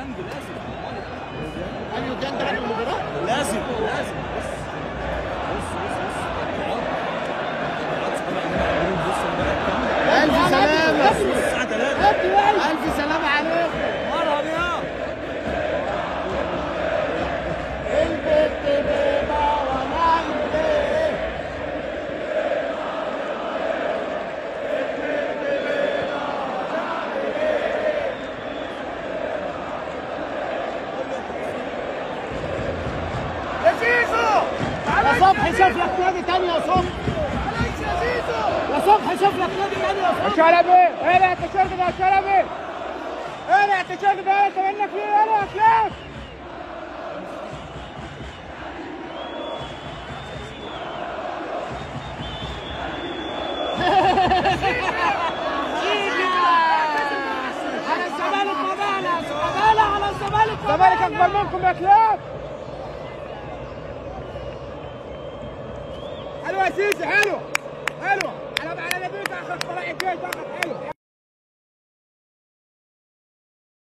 ديانج لازم اليو ديانج راح المباراه لازم لازم بص بص بص بص تبعات تبعات سبع هنا بص امبارح كام الف سلامه الساعه 3 الف سلامه عليكم مرحبا يا البت بيضة ونعمل ايه يا صبحي شوف لك نادي تاني يا صبحي يا صبحي شوف لك نادي تاني يا صبحي شلبي اقلع التيشيرت ده يا شلبي اقلع التيشيرت ده انت منك فيه اقلع يا كلاب على الزمالك مبالة مبالة على الزمالك الزمالك اكبر منكم يا كلاب حلو يا سيسي حلو حلو على على